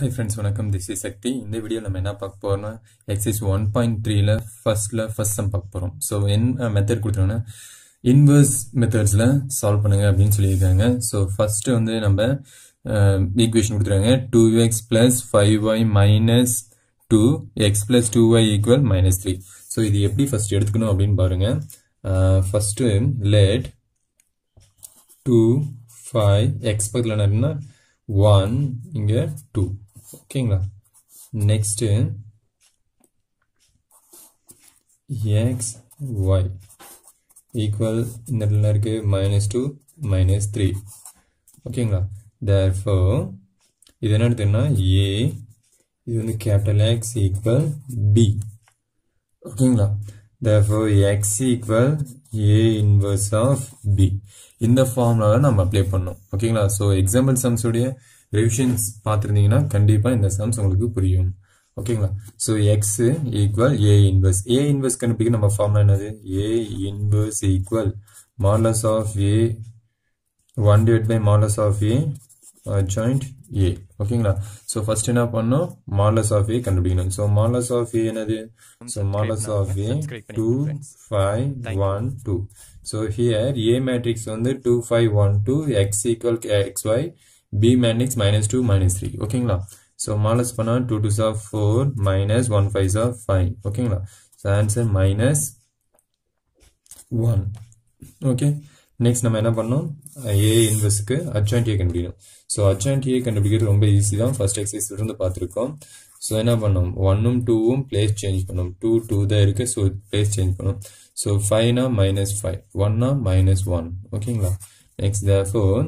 hi friends வணக்கம் this is Shakti இந்த video நம்ம என்ன பார்க்க போறோம்னா எக்ஸைஸ் ஒன் பாயிண்ட் த்ரீல ஃபர்ஸ்ட்ல ஃபர்ஸ்ட் சம் பார்க்க போறோம் ஸோ என்ன மெத்தட் கொடுத்துருவோம்னா இன்வர்ஸ் மெத்தட்ஸ்ல சால்வ் பண்ணுங்க அப்படின்னு சொல்லியிருக்காங்க ஸோ ஃபர்ஸ்ட் வந்து நம்ம ஈக்குவேஷன் கொடுத்துருக்காங்க two x plus five y minus two x plus two y equal minus three so இது எப்படி ஃபர்ஸ்ட் எடுத்துக்கணும் அப்படின்னு பாருங்க first let two five x பக்கத்தில் என்ன இருக்குன்னா ஒன் இங்கே டூ ஓகேங்களா நெக்ஸ்ட்டு எக்ஸ் ஒய் ஈக்குவல் இந்த இடத்துல இருக்கு மைனஸ் டூ மைனஸ் த்ரீ ஓகேங்களா தேர்ஃபோ இது என்ன எடுத்தீங்கன்னா ஏ இது வந்து கேபிட்டல் எக்ஸ் ஈக்குவல் பி ஓகேங்களா therefore x equal a inverse of b இந்த ஃபார்முலாவை நம்ம அப்ளை பண்ணோம் ஓகேங்களா ஸோ எக்ஸாம்பிள் சம்ஸ் உடைய ரிவிஷன்ஸ் பார்த்துருந்தீங்கன்னா கண்டிப்பாக இந்த சம்ஸ் உங்களுக்கு புரியும் ஓகேங்களா so x equal A inverse A inverse கண்டுபிடிக்க நம்ம ஃபார்முலா என்னது A inverse equal modulus of A one divide by modulus of A adjoint A ஓகேங்களா ஸோ ஃபர்ஸ்ட் என்ன பண்ணோம் மாடலஸ் ஆஃப் ஏ கண்டுபிடிக்கணும் ஸோ மாடலஸ் ஆஃப் ஏ என்னது so modulus of A two five one two so here A matrix வந்து two five one two x equal x y B matrix minus two minus three ஓகேங்களா so modulus பண்ணால் two two sir four minus one five sir five ஓகேங்களா so answer minus one okay next நம்ம என்ன பண்ணோம் ஏ இன்வெஸ்ட்க்கு adjoint A கண்டுபிடிக்கணும் so adjoint A கண்டுபிடிக்கிறது ரொம்ப easy தான் ஃபர்ஸ்ட் எக்ஸசைஸ் இருந்து பார்த்துருக்கோம் ஸோ என்ன பண்ணோம் ஒன்னும் டூவும் பிளேஸ் சேஞ்ச் பண்ணோம் டூ டூ தான் இருக்கு ஸோ பிளேஸ் சேஞ்ச் பண்ணோம் ஸோ ஃபைவ்னா மைனஸ் ஃபைவ் ஒன்னா மைனஸ் ஒன் ஓகேங்களா next therefore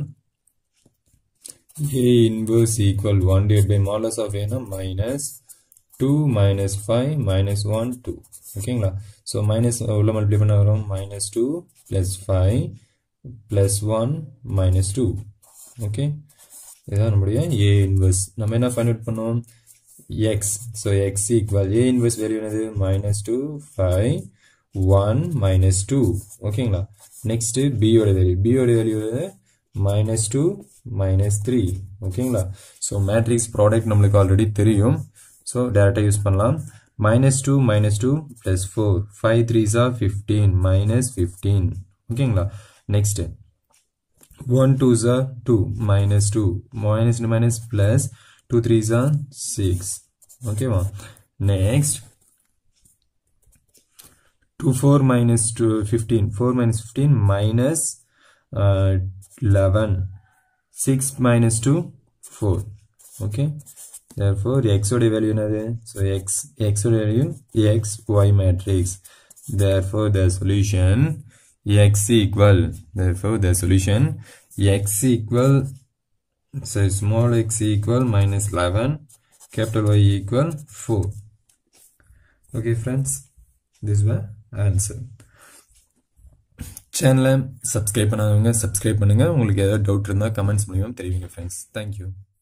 A inverse equal one divide by modulus of ஏனா minus two minus five minus one two ஓகேங்களா ஸோ மைனஸ் உள்ள மல்டிப்ளை பண்ண வரும் minus two plus five plus one minus two okay இதுதான் நம்முடைய A inverse நம்ம என்ன find out பண்ணோம் x so x equal A inverse value என்னது minus two five one minus two ஓகேங்களா நெக்ஸ்ட் பியோட வேல்யூ பியோட value minus two minus three ஓகேங்களா ஸோ மேட்ரிக்ஸ் ப்ராடக்ட் நம்மளுக்கு ஆல்ரெடி தெரியும் ஸோ டேரெக்டாக யூஸ் பண்ணலாம் minus two minus two plus four five threes are fifteen minus fifteen ஓகேங்களா next one twos are two minus two minus minus plus two threes are six ஓகேவா next two four minus two fifteen four minus fifteen minus eleven six minus two four okay therefore x ஓட value என்னது so x x ஓட value x y matrix therefore the solution x equal therefore the solution x equal so small x equal minus 11 capital Y equal 4 okay friends this were answer சேனலை subscribe பண்ணாதவங்க subscribe பண்ணுங்க உங்களுக்கு ஏதாவது doubt இருந்தால் comments மூலியமாக தெரிவிங்க friends thank you